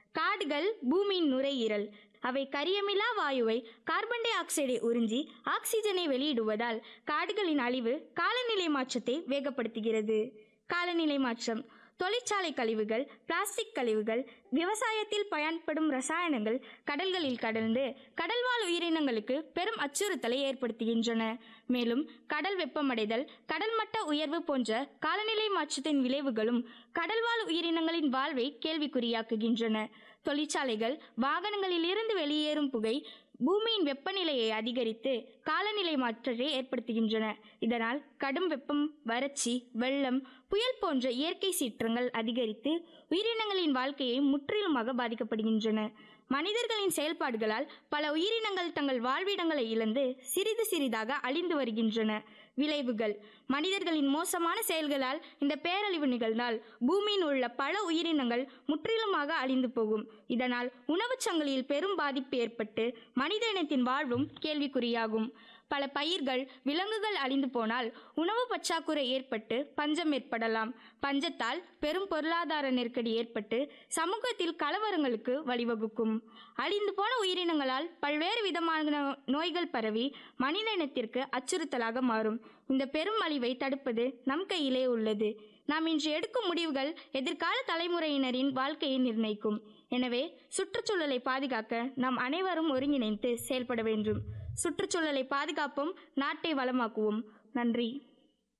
காடுகள் பூமியின் நுரையீரல் அவை கரியமிலா வாயுவை கார்பன் டை ஆக்சைடை உறிஞ்சி ஆக்சிஜனை வெளியிடுவதால் காடுகளின் அழிவு காலநிலை மாற்றத்தை வேகப்படுத்துகிறது காலநிலை மாற்றம் தொழிற்சாலை கழிவுகள் பிளாஸ்டிக் கழிவுகள் விவசாயத்தில் பயன்படும் ரசாயனங்கள் கடல்களில் கடந்து கடல்வாழ் உயிரினங்களுக்கு பெரும் அச்சுறுத்தலை ஏற்படுத்துகின்றன மேலும் கடல் வெப்பமடைதல் கடல் மட்ட உயர்வு போன்ற காலநிலை மாற்றத்தின் விளைவுகளும் கடல்வாழ் உயிரினங்களின் வாழ்வை கேள்விக்குறியாக்குகின்றன தொழிற்சாலைகள் வாகனங்களில் இருந்து வெளியேறும் புகை பூமியின் வெப்பநிலையை அதிகரித்து காலநிலை மாற்றத்தை ஏற்படுத்துகின்றன இதனால் கடும் வெப்பம் வறட்சி வெள்ளம் புயல் போன்ற இயற்கை சீற்றங்கள் அதிகரித்து உயிரினங்களின் வாழ்க்கையை முற்றிலுமாக பாதிக்கப்படுகின்றன மனிதர்களின் செயல்பாடுகளால் பல உயிரினங்கள் தங்கள் வாழ்விடங்களை இழந்து சிறிது சிறிதாக அழிந்து வருகின்றன விளைவுகள் மனிதர்களின் மோசமான செயல்களால் இந்த பேரழிவு நிகழ்ந்தால் பூமியில் உள்ள பல உயிரினங்கள் முற்றிலுமாக அழிந்து போகும் இதனால் உணவுச் சங்கிலியில் பெரும் பாதிப்பு ஏற்பட்டு மனித இனத்தின் வாழ்வும் கேள்விக்குறியாகும் பல பயிர்கள் விலங்குகள் அழிந்து போனால் உணவு பற்றாக்குறை ஏற்பட்டு பஞ்சம் ஏற்படலாம் பஞ்சத்தால் பெரும் பொருளாதார நெருக்கடி ஏற்பட்டு சமூகத்தில் கலவரங்களுக்கு வழிவகுக்கும் அழிந்து போன உயிரினங்களால் பல்வேறு விதமான நோய்கள் பரவி மனித இனத்திற்கு அச்சுறுத்தலாக மாறும் இந்த பெரும் அழிவை தடுப்பது நம் கையிலே உள்ளது நாம் இன்று எடுக்கும் முடிவுகள் எதிர்கால தலைமுறையினரின் வாழ்க்கையை நிர்ணயிக்கும் எனவே சுற்றுச்சூழலை பாதுகாக்க நாம் அனைவரும் ஒருங்கிணைந்து செயல்பட வேண்டும் சுற்றுச்சூழலை பாதுகாப்போம் நாட்டை வளமாக்குவோம் நன்றி